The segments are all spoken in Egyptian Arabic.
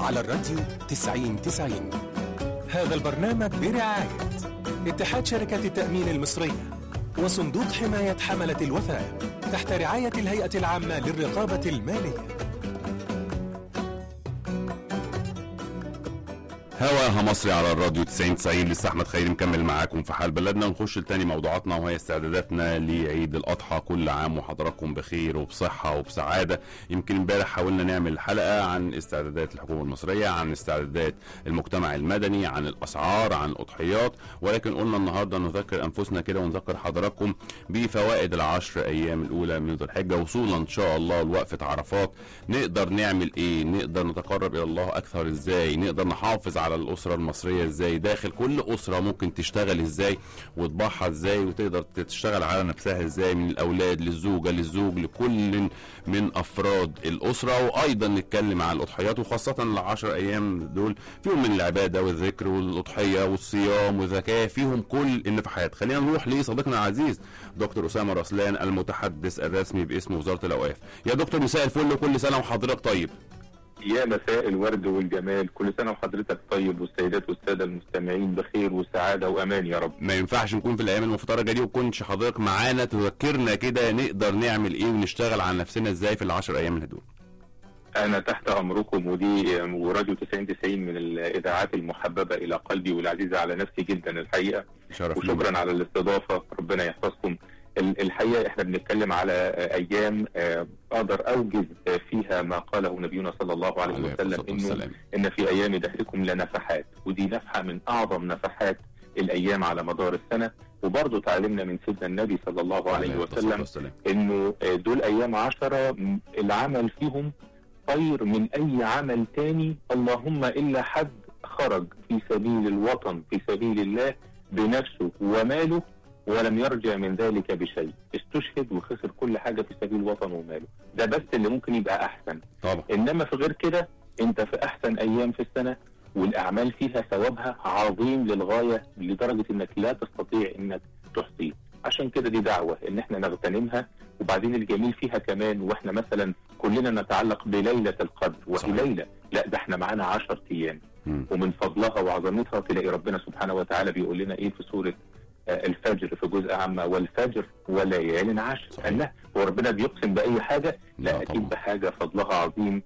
على الراديو 90 90 هذا البرنامج برعاية اتحاد شركات التأمين المصرية وصندوق حماية حملة الوفاة تحت رعاية الهيئة العامة للرقابة المالية هواها مصري على الراديو 90 90 لسه احمد خيري مكمل معاكم في حال بلدنا ونخش لتاني موضوعاتنا وهي استعداداتنا لعيد الاضحى كل عام وحضراتكم بخير وبصحه وبسعاده يمكن امبارح حاولنا نعمل حلقه عن استعدادات الحكومه المصريه عن استعدادات المجتمع المدني عن الاسعار عن الاضحيات ولكن قلنا النهارده نذكر انفسنا كده ونذكر حضراتكم بفوائد العشر ايام الاولى من ذو الحجه وصولا ان شاء الله لوقفه عرفات نقدر نعمل ايه نقدر نتقرب الى الله اكثر ازاي نقدر نحافظ على الاسره المصريه ازاي داخل كل اسره ممكن تشتغل ازاي وتضحى ازاي وتقدر تشتغل على نفسها ازاي من الاولاد للزوجه للزوج لكل من افراد الاسره وايضا نتكلم عن الاضحيات وخاصه العشر ايام دول فيهم من العباده والذكر والاضحيه والصيام والزكاه فيهم كل النفحات خلينا نروح لصديقنا العزيز دكتور اسامه رسلان المتحدث الرسمي باسم وزاره الاوقاف يا دكتور مساء الفل وكل سنه وحضرتك طيب يا مساء الورد والجمال كل سنة وحضرتك طيب والسيدات والسادة المستمعين بخير وسعادة وأمان يا رب ما ينفعش نكون في الايام المفترجه دي وكنتش حضرتك معانا تذكرنا كده نقدر نعمل ايه ونشتغل على نفسنا ازاي في العشر ايام اللي دول أنا تحت أمركم ودي وراديو 90 90 من الإذاعات المحببة إلى قلبي والعزيزة على نفسي جدا الحقيقة شرف لينا. وشكرا على الاستضافة ربنا يحفظكم ال- الحقيقة احنا بنتكلم على أيام آه، أقدر أوجز آه، فيها ما قاله نبينا صلى الله عليه عليه وسلم الصلاة إنه والسلام. إن في أيام دهركم لنفحات ودي نفحة من أعظم نفحات الأيام على مدار السنة وبرضه تعلمنا من سيدنا النبي صلى الله عليه الصلاة وسلم والسلام. انه دول ايام عشرة م- العمل فيهم خير من اي عمل تاني اللهم الا حد خرج في سبيل الوطن في سبيل الله بنفسه وماله ولم يرجع من ذلك بشيء استشهد وخسر كل حاجة في سبيل الوطن وماله ده بس اللي ممكن يبقى احسن طبعا انما في غير كده انت في احسن ايام في السنه والاعمال فيها ثوابها عظيم للغايه لدرجه انك لا تستطيع انك تحصيه عشان كده دي دعوه ان احنا نغتنمها وبعدين الجميل فيها كمان واحنا مثلا كلنا نتعلق بليله القدر وهي صحيح. ليله لا ده احنا معانا 10 ايام مم. ومن فضلها وعظمتها تلاقي ربنا سبحانه وتعالى بيقول لنا ايه في سوره آه، الفجر في جزء عامة والفجر وليال عشر صحيح. قال لا هو ربنا بيقسم بأي حاجة لا لا طبعا. أكيد بحاجة فضلها عظيم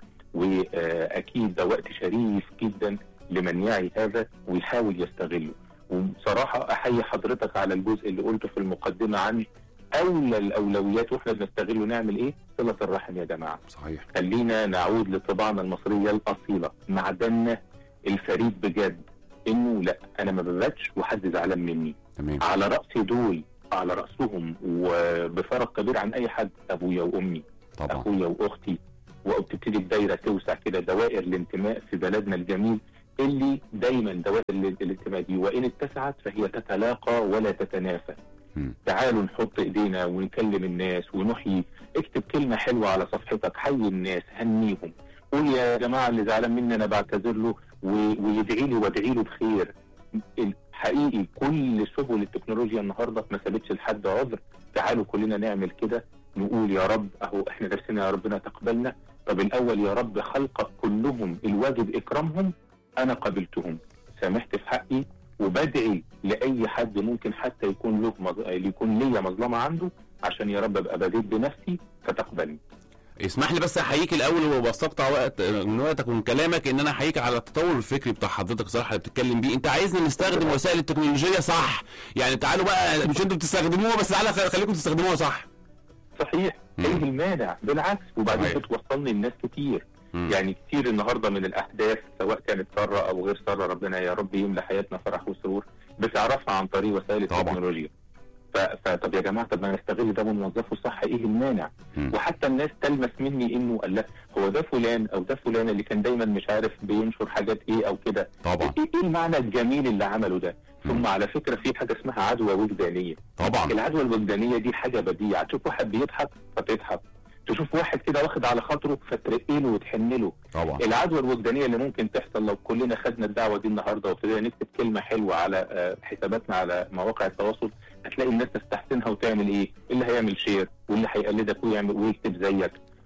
وأكيد ده وقت شريف جدا لمن يعي هذا ويحاول يستغله وبصراحة أحيي حضرتك على الجزء اللي قلته في المقدمة عن أولى الأولويات وإحنا بنستغله نعمل إيه؟ صلة الرحم يا جماعة صحيح خلينا نعود لطباعنا المصرية الأصيلة معدننا الفريد بجد إنه لا أنا ما بباتش وحد زعلان مني تمام على رأس دول على رأسهم وبفرق كبير عن أي حد أبويا وأمي طبعا أخويا وأختي وبتبتدي الدايرة توسع كده دوائر الانتماء في بلدنا الجميل اللي دايما دوائر ال- الانتماء دي وإن اتسعت فهي تتلاقى ولا تتنافى مم. تعالوا نحط ايدينا ونكلم الناس ونحيي اكتب كلمة حلوة على صفحتك حي الناس هنيهم قول يا جماعة اللي زعلان مني انا بعتذر له و- ويدعي لي وادعي له بخير حقيقي كل سبل التكنولوجيا النهارده ما سابتش لحد عذر تعالوا كلنا نعمل كده نقول يا رب اهو احنا نفسنا يا ربنا تقبلنا طب الاول يا رب خلقك كلهم الواجب اكرامهم انا قبلتهم سامحت في حقي وبدعي لاي حد ممكن حتى يكون له مظ... يكون ليا مظلمه عنده عشان يا رب ابقى بديت بنفسي فتقبلني اسمح لي بس احييك الاول وبستقطع وقت من وقتك ومن كلامك ان انا احييك على التطور الفكري بتاع حضرتك صراحه اللي بتتكلم بيه انت عايزنا نستخدم وسائل التكنولوجيا صح يعني تعالوا بقى مش انتوا بتستخدموها بس تعالى خليكم تستخدموها صح صحيح مم. ايه المانع بالعكس وبعدين صحيح. بتوصلني الناس كتير مم. يعني كتير النهارده من الاحداث سواء كانت ساره او غير ساره ربنا يا رب يملى حياتنا فرح وسرور بتعرفها عن طريق وسائل طبعا. التكنولوجيا ف... فطب يا جماعه طب ما نستغل ده ونوظفه صح ايه المانع؟ مم. وحتى الناس تلمس مني انه قال لا هو ده فلان او ده فلان اللي كان دايما مش عارف بينشر حاجات ايه او كده طبعا ايه إيه المعنى الجميل اللي عمله ده؟ مم. ثم على فكره في حاجه اسمها عدوى وجدانيه طبعا العدوى الوجدانيه دي حاجه بديعه تشوف واحد بيضحك فتضحك تشوف واحد كده واخد على خاطره فترقي له وتحن له طبعا العدوى الوجدانيه اللي ممكن تحصل لو كلنا خدنا الدعوه دي النهارده وابتدينا نكتب كلمه حلوه على آه، حساباتنا على مواقع التواصل هتلاقي الناس تستحسنها وتعمل ايه؟ اللي هيعمل شير واللي هيقلدك ويعمل ويكتب زيك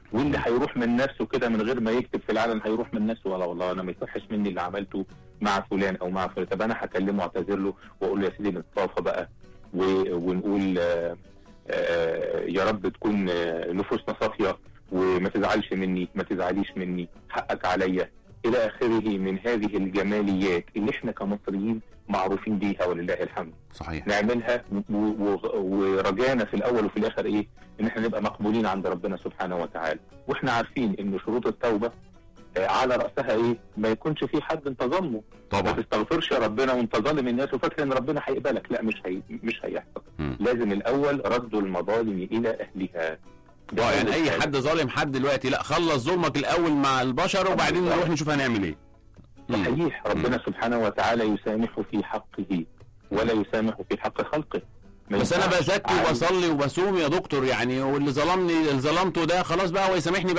واللي هيروح من نفسه كده من غير ما يكتب في العلن هيروح من نفسه ولا والله انا ما يصحش مني اللي عملته مع فلان او مع فلان طب انا هكلمه واعتذر له واقول له يا سيدي نتصافى بقى و- ونقول آه، آه، يا رب تكون آه، نفوسنا صافيه وما تزعلش مني ما تزعليش مني حقك عليا الى اخره من هذه الجماليات اللي احنا كمصريين معروفين بيها ولله الحمد صحيح نعملها و- و- ورجانا في الاول وفي الاخر ايه ان احنا نبقى مقبولين عند ربنا سبحانه وتعالى واحنا عارفين ان شروط التوبه آه، على راسها ايه ما يكونش في حد انت ظلمه ما طبعا تستغفرش ربنا وانت ظالم الناس وفاكر ان ربنا هيقبلك لا مش هي مش هيحصل مم. لازم الاول رد المظالم الى اهلها ده اه يعني أول اي حاجة. حد ظالم حد دلوقتي لا خلص ظلمك الاول مع البشر وبعدين بالظبط. نروح نشوف هنعمل ايه مم. صحيح ربنا سبحانه وتعالى يسامح في حقه ولا يسامح في حق خلقه ما بس انا ينفعش بزكي عادي. وبصلي وبصوم يا دكتور يعني واللي ظلمني اللي ظلمته ده خلاص بقى هو يسامحني